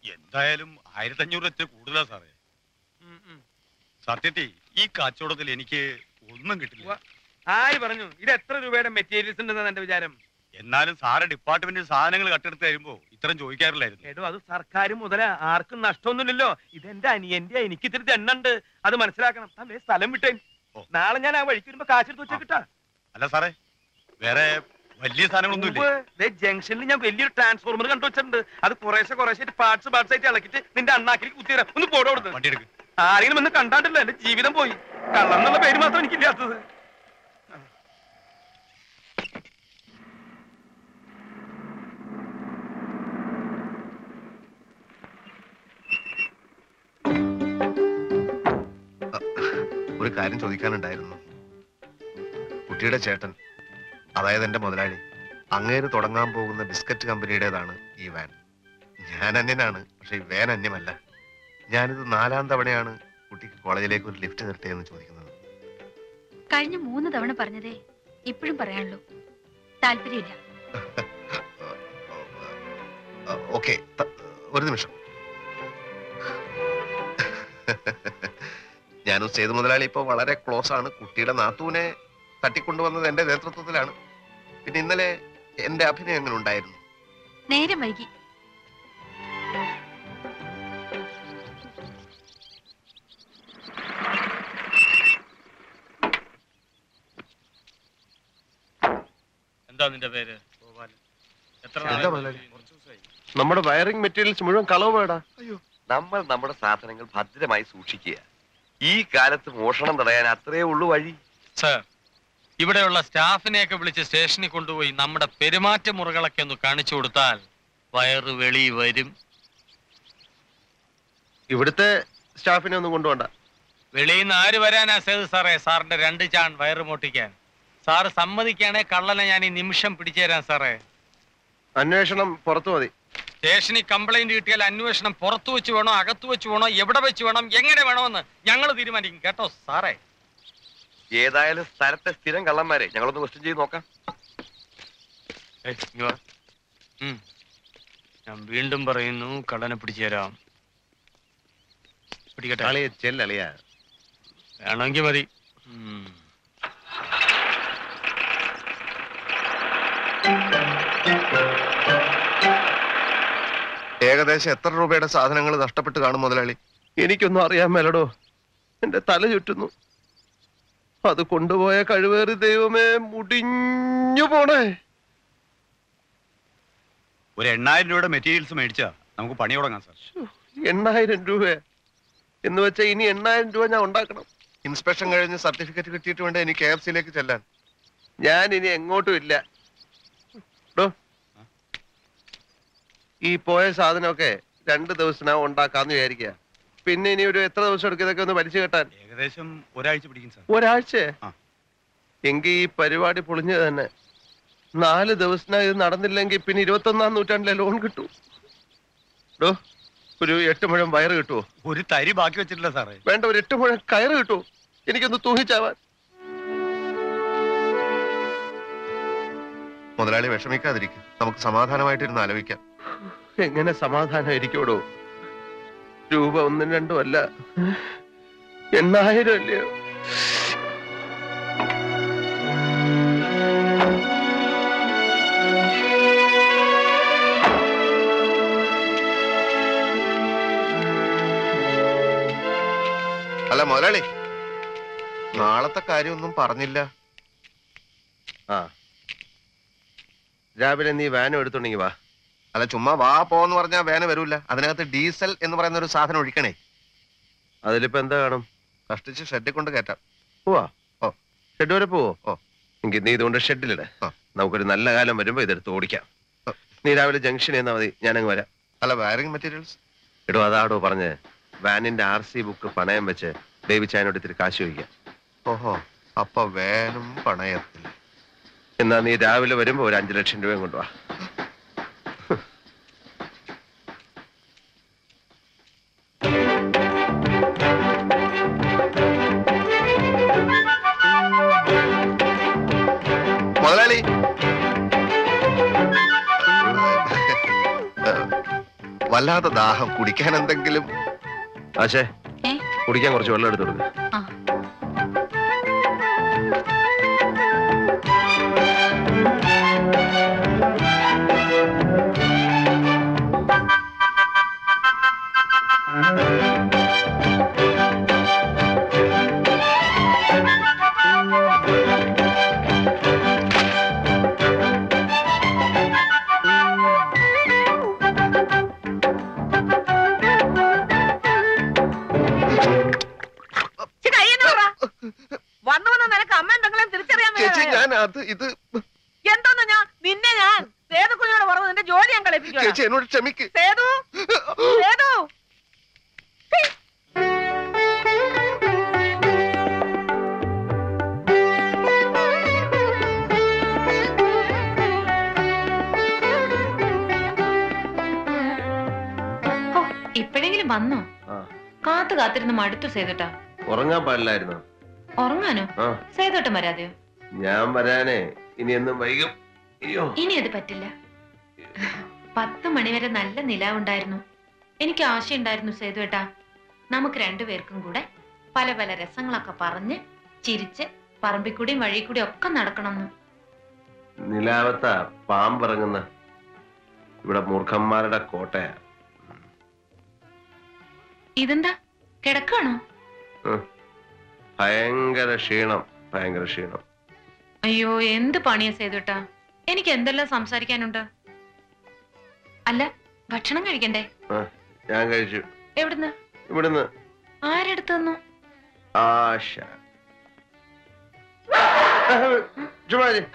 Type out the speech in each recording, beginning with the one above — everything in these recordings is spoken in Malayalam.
എന്തായാലും ആയിരത്തി അഞ്ഞൂറ് എത്ര കൂടുതലാ സാറേ സത്യത്തി ഈ കച്ചവടത്തിൽ എനിക്ക് ഒന്നും കിട്ടില്ല ഉവ്വ. ആര് പറഞ്ഞു ഇത് എത്ര രൂപയുടെ മെറ്റീരിയൽസ് ഉണ്ടെന്നാണ് എന്റെ വിചാരം എന്നാലും സാറ് ഡിപ്പാർട്ട്മെന്റിൽ സാധനങ്ങൾ കട്ടെടുത്ത് തരുമ്പോ ഇത്രയും ചോദിക്കാറില്ലായിരുന്നു എടോ അത് സർക്കാർ മുതല ആർക്കും നഷ്ടമൊന്നുമില്ലല്ലോ ഇതെന്റെ അനിയന്റെ എനിക്ക് ഇത്തിരി തെണ്ണുണ്ട് അത് മനസ്സിലാക്കണം താൻ ദേ സ്ഥലം വിട്ടേ ഓ. നാളെ ഞാൻ ആ വഴിക്ക് വരുമ്പോ കാശെടുത്ത് വെച്ചാ കിട്ടാ അല്ല സാറേ വേറെ വലിയ സാധനങ്ങളൊന്നും ഇല്ലേ ജംഗ്ഷനിൽ ഞാൻ വലിയൊരു ട്രാൻസ്ഫോർമർ കണ്ടു വെച്ചിട്ടുണ്ട് അത് കുറേശ്ശെ കുറേശ്ശെ പാർട്സ് പാർട്സ് ആയിട്ട് ഇളക്കിട്ട് നിന്റെ അണ്ണാക്കിലേക്ക് കുത്തിത്തരാം ഒന്ന് പോടോ കൊടുത്ത് വണ്ടി എടുക്ക് ആരെങ്കിലും ഒന്ന് കണ്ടാണ്ടില്ല എന്റെ ജീവിതം പോയി കള്ളം എന്നുള്ള പേര് മാത്രം എനിക്കില്ലാത്തത് ഒരു കാര്യം ചോദിക്കാനുണ്ടായിരുന്നു കുട്ടിയുടെ ചേട്ടൻ അതായത് എന്റെ മുതലാളി അങ്ങേര് തുടങ്ങാൻ പോകുന്ന ബിസ്ക്കറ്റ് കമ്പനിയുടേതാണ് ഈ വാൻ ഞാൻ അന്യനാണ് പക്ഷെ ഈ വാൻ അന്യമല്ല ഞാനിത് നാലാം തവണയാണ് കുട്ടിക്ക് കോളേജിലേക്ക് ഒരു ലിഫ്റ്റ് നിർത്തിയെന്ന് ചോദിക്കുന്നത് കഴിഞ്ഞ മൂന്ന് തവണ പറഞ്ഞതേ ഇപ്പോഴും പറയാനുള്ളൂ താല്പര്യമില്ല ഓക്കെ ഒരു നിമിഷം ഞാനും സേതു മുതലാളി ഇപ്പോൾ വളരെ ക്ലോസ് ആണ് കുട്ടിയുടെ നാത്തൂനെ തട്ടിക്കൊണ്ടുവന്നത് എന്റെ നേതൃത്വത്തിലാണ് പിന്നെ ഇന്നലെ എന്റെ അഭിനയം എങ്ങനെ ഉണ്ടായിരുന്നു നേരം വൈകി എന്താ നിന്റെ പേര് എത്ര എന്താ മുതലാളി നമ്മുടെ വയറിംഗ് മെറ്റീരിയൽസ് മുഴുവൻ കളവ് വേടാ നമ്മൾ നമ്മുടെ സാധനങ്ങൾ ഭദ്രമായി സൂക്ഷിക്കുക ഈ കാലത്ത് മോഷണം തടയാൻ അത്രേ ഉള്ളൂ വഴി സർ ഇവിടെയുള്ള സ്റ്റാഫിനെയൊക്കെ വിളിച്ച് സ്റ്റേഷനിൽ കൊണ്ടുപോയി നമ്മുടെ പെരുമാറ്റ മുറകളൊക്കെ ഒന്ന് കാണിച്ചു കൊടുത്താൽ വയറ് വെളി വരും ഇവിടുത്തെ സ്റ്റാഫിനെ ഒന്നും കൊണ്ടുപോണ്ട വെളിയിൽ നിന്ന് ആര് വരാനാ സേതു സാറേ സാറിന്റെ രണ്ട് ചാൺ വയറ് മോട്ടിക്കാൻ സാറ് സമ്മതിക്കുകയാണെ കള്ളനെ ഞാൻ ഈ നിമിഷം പിടിച്ചു തരാം സാറേ അന്വേഷണം പുറത്തു മതി സ്റ്റേഷനിൽ കംപ്ലൈന്റ് കിട്ടിയാൽ അന്വേഷണം പുറത്തു വെച്ച് വേണോ അകത്തു വെച്ച് വേണോ എവിടെ വെച്ച് വേണം എങ്ങനെ വേണമെന്ന് ഞങ്ങൾ തീരുമാനിക്കും കേട്ടോ സാറേ ഏതായാലും സ്ഥലത്തെ സ്ഥിരം കള്ളന്മാരെ ഞങ്ങളൊന്ന് ക്വസ്റ്റ്യൻ ചെയ്ത് നോക്കാം ഏയ്, ഇങ്ങ് വാ. ഉം. ഞാൻ വീണ്ടും പറയുന്നു കള്ളനെ പിടിച്ചു തരാം പിടിക്കട്ടെ അളിയ ചെല്ലളിയ വേണമെങ്കിൽ മതി ഉം. ഏകദേശം എത്ര രൂപയുടെ സാധനങ്ങൾ നഷ്ടപ്പെട്ട് കാണും മുതലാളി എനിക്കൊന്നും അറിയാൻ മേലടോ എന്റെ തല ചുറ്റുന്നു അത് കൊണ്ടുപോയ കഴിവേറി ദൈവമേ മുടിഞ്ഞു പോണേ ഒരു എണ്ണായിരം രൂപയുടെ മെറ്റീരിയൽസ് മേടിച്ചാ നമുക്ക് പണി തുടങ്ങാം സാർ എണ്ണായിരം രൂപ എന്ന് വെച്ചാ ഇനി എണ്ണായിരം രൂപ ഞാൻ ഉണ്ടാക്കണം ഇൻസ്പെക്ഷൻ കഴിഞ്ഞ് സർട്ടിഫിക്കറ്റ് കിട്ടിയിട്ട് വേണ്ട എനിക്ക് കെ എഫ് സിയിലേക്ക് ചെല്ലാൻ ഞാൻ ഇനി എങ്ങോട്ടും ഇല്ല ഡോ, ഈ പോയ സാധനമൊക്കെ രണ്ട് ദിവസത്തിനകം ഉണ്ടാക്കാന്ന് വിചാരിക്കുക പിന്നെ ഇനി ഒരു എത്ര ദിവസം എടുക്കും ഇതൊക്കെ ഒന്ന് വലിച്ചു കെട്ടാൻ ഏകദേശം ഒരാഴ്ച പിടിക്കും സാർ ഒരാഴ്ച ആ. എങ്കിൽ ഈ പരിപാടി പൊളിഞ്ഞത് തന്നെ നാല് ദിവസത്തിനകം ഇത് നടന്നില്ലെങ്കിൽ പിന്നെ ഇരുപത്തൊന്നാം നൂറ്റാണ്ടിലെ ലോൺ കിട്ടൂ ഡോ ഒരു എട്ട് മുഴം വയറ് കിട്ടുമോ ഒരു തരി ബാക്കി വെച്ചിട്ടില്ല സാറേ വേണ്ട ഒരു എട്ട് മുഴം കയറ് കിട്ടുമോ എനിക്കൊന്ന് തൂങ്ങിച്ചാവാൻ മുതലാളി വിഷമിക്കാതിരിക്കും നമുക്ക് സമാധാനമായിട്ടിരുന്ന് ആലോചിക്കാം എങ്ങനെ സമാധാനം ഇരിക്കോടോ രൂപ ഒന്നും രണ്ടും അല്ല എണ്ണായിരം അല്ലയോ അല്ല മുതലാളി നാളത്തെ കാര്യമൊന്നും പറഞ്ഞില്ല ആ രാവിലെ നീ വാനം എടുത്തുണ്ടെങ്കി വാ അല്ല ചുമ്മാ വാ പോന്ന് പറഞ്ഞാൽ വേന വരൂല അതിനകത്ത് ഡീസൽ എന്ന് പറയുന്ന ഒരു സാധനം ഒഴിക്കണേ അതിലിപ്പോ എന്താ കാണും കഷ്ടിച്ച് ഷെഡിൽ കൊണ്ട് കയറ്റാം പോവാ ഓ. ഷെഡ് വരെ പോവോ ഓ. എങ്കിൽ നീ ഇതുകൊണ്ട് ഷെഡിലിട ആ. നമുക്കൊരു നല്ല കാലം വരുമ്പോ ഇതെടുത്ത് ഓടിക്കാം ആ. നീ രാവിലെ ജംഗ്ഷനിൽ നിന്നാ മതി ഞാനങ്ങ് വരാം അല്ല വയറിംഗ് മെറ്റീരിയൽസ് എടോ അതാടോ പറഞ്ഞ് വാനിന്റെ ആർ സി ബുക്ക് പണയം വെച്ച് ഡേവിച്ചായനോട് ഇത്തിരി കാശ് ചോദിക്കാം ഓഹോ അപ്പൊ വേനും പണയത്തിൽ എന്നാ നീ രാവിലെ വരുമ്പോ ഒരു അഞ്ചു ലക്ഷം രൂപയും കൊണ്ടുവാ വല്ലാതെ ദാഹം കുടിക്കാൻ എന്തെങ്കിലും ആശേ ഏ? കുടിക്കാൻ കുറച്ച് വെള്ളം എടുത്തു കൊടുക്ക് ആ വന്നു വന്ന് നിനക്ക് അമ്മ എന്തെങ്കിലും തിരിച്ചറിയാൻ ചേച്ചി വയ്യാതായോ? ഞാൻ അത് ഇത് എന്തോന്ന് ഞാൻ നിന്നെ ഞാൻ സേതു കുഞ്ഞോട് പറഞ്ഞു നിന്റെ ജോലി ഞാൻ കളിപ്പിക്കുക ചേച്ചി എന്നോട് ക്ഷമിക്ക് സേതു സേതു ഹോ, ഇപ്പോഴെങ്കിലും വന്നോ ആ കാത്തു കാത്തിരുന്ന് മടുത്തു സേതുട്ടാ ഉറങ്ങാൻ പാടില്ലായിരുന്നു ഉറങ്ങാനോ ആ സേതുട്ടം വരാതെയോ ഞാൻ വരാനേ ഇനി എന്നും വൈകും അയ്യോ ഇനി അത് പറ്റില്ല പത്ത് മണിവരെ നല്ല നിലാവുണ്ടായിരുന്നു എനിക്ക് ആശയുണ്ടായിരുന്നു സേതുവേട്ടാ നമുക്ക് രണ്ടുപേർക്കും കൂടെ പല പല രസങ്ങളൊക്കെ പറഞ്ഞ് ചിരിച്ച് പറമ്പിക്കൂടിയും വഴി കൂടി ഒക്കെ നടക്കണമെന്ന് നിലാവത്ത പാമ്പിറങ്ങുന്ന ഇവിടെ മൂർഖന്മാരുടെ കോട്ടയാ ഇതെന്താ കിടക്കാണോ ഉം. ഭയങ്കര ക്ഷീണം ഭയങ്കര ക്ഷീണം അയ്യോ എന്ത് പണിയാ സേതുട്ടാ എനിക്ക് എന്തെല്ലാം സംസാരിക്കാനുണ്ട് അല്ല ഭക്ഷണം കഴിക്കണ്ടേ ഞാൻ കഴിച്ചു എവിടുന്ന് ഇവിടുന്ന് ആരെടുത്തു തന്നു ആശ ചുമ്മാ ഇരി.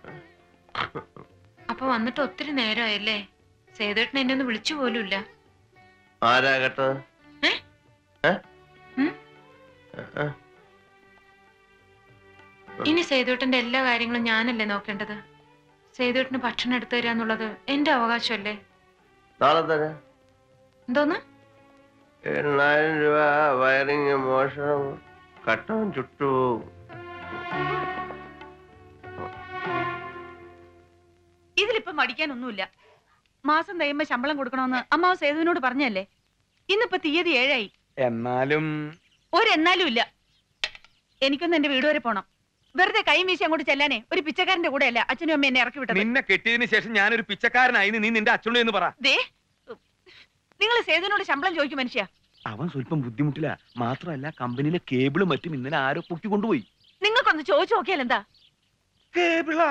അപ്പൊ വന്നിട്ട് ഒത്തിരി നേരമായല്ലേ സേതുവേട്ടൻ എന്നെ ഒന്ന് വിളിച്ചു പോലുമില്ല ആരാ കേട്ടത് ഏ? ഏ? ഉം? ആ, ഇനി സേതുവേട്ടന്റെ എല്ലാ കാര്യങ്ങളും ഞാനല്ലേ നോക്കേണ്ടത് സേതുവേട്ടന് ഭക്ഷണം എടുത്തു തരിക എന്നുള്ളത് എന്റെ അവകാശമല്ലേ നാളെ തരാം എന്തോന്ന് എണ്ണായിരം രൂപ വയറിങ് മോഷണം കട്ടവും ചുട്ടു ഇതിലിപ്പോ മടിക്കാനൊന്നുമില്ല മാസം കഴിയുമ്പോ ശമ്പളം കൊടുക്കണമെന്ന് അമ്മാവ് സേതുവിനോട് പറഞ്ഞല്ലേ ഇന്നിപ്പോ തീയതി ഏഴായി എന്നാലും ഒരെന്നാലും ഇല്ല എനിക്കൊന്ന് എന്റെ വീട് വരെ പോണം വെറുതെ കൈ വീശി അങ്ങോട്ട് ചെല്ലാനേ ഒരു പിച്ചക്കാരന്റെ കൂടെ അല്ല അച്ഛനും അമ്മ എന്നെ ഇറക്കി വിട്ടത് നിന്നെ കെട്ടിയതിന് ശേഷം ഞാനൊരു പിച്ചക്കാരനായി നീ നിന്റെ അച്ഛനോട് എന്ന് പറ ദേ നിങ്ങൾ സേതുവിനോട് ശമ്പളം ചോദിക്കും മനുഷ്യ അവൻ സ്വല്പം ബുദ്ധിമുട്ടില്ല മാത്രമല്ല കമ്പനിയിലെ കേബിളും മറ്റും ഇന്നലെ ആരോ പൊക്കി കൊണ്ടുപോയി നിങ്ങൾക്കൊന്ന് ചോദിച്ചു നോക്കിയാൽ എന്താ കേബിളാ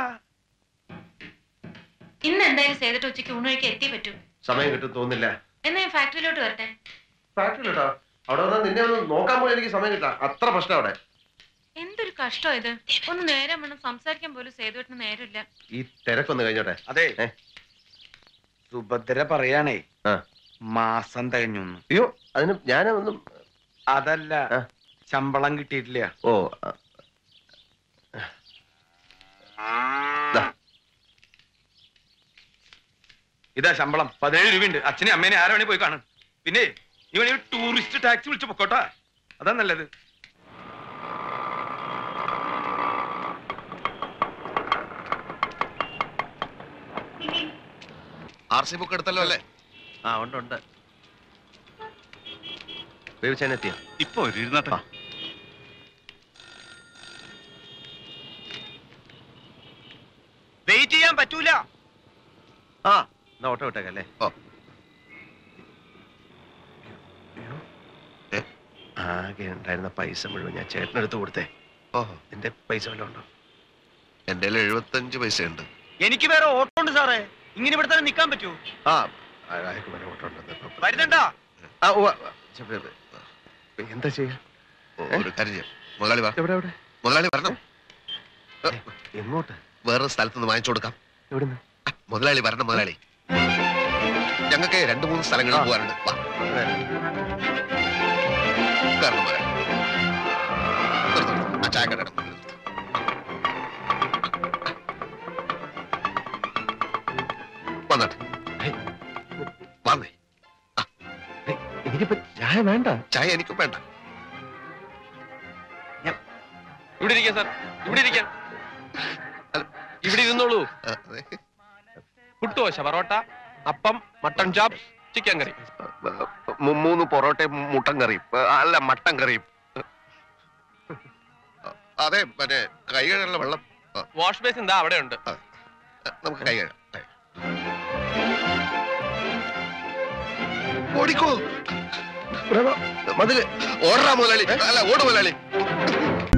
ഇന്ന് എന്തായാലും സേതുട്ട് ഉച്ചയ്ക്ക് ഊണ് കഴിക്കാൻ എത്തിയേ പറ്റൂ സമയം കിട്ടും തോന്നില്ല എന്നാ ഞാൻ ഫാക്ടറിയിലോട്ട് വരട്ടെ ഫാക്ടറി കേട്ടോ അവിടെ വന്നാൽ നിന്നെ ഒന്ന് നോക്കാൻ പോലും എനിക്ക് സമയം കിട്ടാ അത്ര പ്രശ്നം അവിടെ എന്തൊരു കഷ്ടം ഇത് ഒന്ന് നേരം വേണം സംസാരിക്കാൻ പോലും സേതുവേട്ടന് നേരമില്ല ഈ തിരക്കൊന്ന് കഴിഞ്ഞോട്ടെ അതെ ഏ? സുഭദ്ര പറയാണേ ആ. മാസം തികഞ്ഞു അയ്യോ അതിന് ഞാനൊന്നും അതല്ല ആ. ശമ്പളം കിട്ടിയിട്ടില്ല ഓ ആ, ദാ. ഇതാ ശമ്പളം പതിനേഴ് രൂപയുണ്ട് അച്ഛനെ അമ്മേനെ ആരോ വേണേ പോയി കാണും പിന്നെ ഇവൻ ഈ ടൂറിസ്റ്റ് ടാക്സി വിളിച്ച് പൊക്കോട്ടാ അതാ നല്ലത് ആർ സി ബുക്ക് എടുത്തല്ലോ അല്ലേ ആ ഉണ്ട് ഉണ്ട് വേവിച്ചാനെത്തിയോ ഇപ്പൊ ഒരു ഇരുന്നട്ടെ വെയിറ്റ് ചെയ്യാൻ പറ്റൂല ആ എന്നാ ഓട്ടോ വിട്ടേക്കല്ലേ ഓ. അയ്യോ. ഏ, ആകെ ഉണ്ടായിരുന്ന പൈസ മുഴുവൻ ഞാൻ ചേട്ടനെടുത്ത് കൊടുത്തേ ഓഹോ നിന്റെ പൈസ വല്ലതും ഉണ്ടോ എന്റെ എഴുപത്തഞ്ച് പൈസ ഉണ്ട് എനിക്ക് വേറെ ഓട്ടോ ഉണ്ട് സാറേ ഇങ്ങനെ ഇവിടെ തന്നെ നിൽക്കാൻ പറ്റൂ ആ ആ, അയാൾക്ക് വല്ല ഓട്ടോ ഉണ്ടെന്ന് ഇപ്പൊ- വരുന്നുണ്ടാ ആ, ഉവ്വ. ഛെ, വേ, വേ. ഇപ്പൊ എന്താ ചെയ്യാ ഓ, ഒരു കാര്യം ചെയ്യാം മുതലാളി വാ എവിടെ എവിടെ മുതലാളി വരണം ഏ, എങ്ങോട്ട് വേറൊരു സ്ഥലത്ത് നിന്ന് വാങ്ങിച്ചു കൊടുക്കാം എവിടുന്ന് ആ, മുതലാളി വരണം മുതലാളി ഞങ്ങൾക്ക് രണ്ട് മൂന്ന് സ്ഥലങ്ങളിൽ ആ. പോകാനുണ്ട് വാ കയറണം മുതലാളി നിർത്ത്, നിർത്ത്. ആ ചായ കടയുടെ മുന്നിൽ നിർത്ത്. വന്നാട്ടെ ഹേയ്. വന്നേ എനിക്കിപ്പോ ചായ വേണ്ട ചായ എനിക്കും വേണ്ട ഇവിടെ ഇരിക്കാം സാർ ഇവിടെ ഇരിക്കാം ഇവിടെ ഇരുന്നോളൂ ആ, അതെ. പുട്ടുദോശ പൊറോട്ട അപ്പം മട്ടൺ ചാപ്സ് ചിക്കൻ കറി മു- മൂന്ന് പൊറോട്ടയും മുട്ടൻ കറിയും ഏ, അല്ല മട്ടൻ കറിയും അതെ മറ്റേ കൈ കഴുകാനുള്ള വെള്ളം വാഷ് ബേസിൻ എന്താ അവിടെ ഉണ്ട് ഏ, നമുക്ക് കൈ കഴുകാം ഏ. ഓടിക്കോ മതില് ഓടാ മുതലാളി അല്ല ഓട് മുതലാളി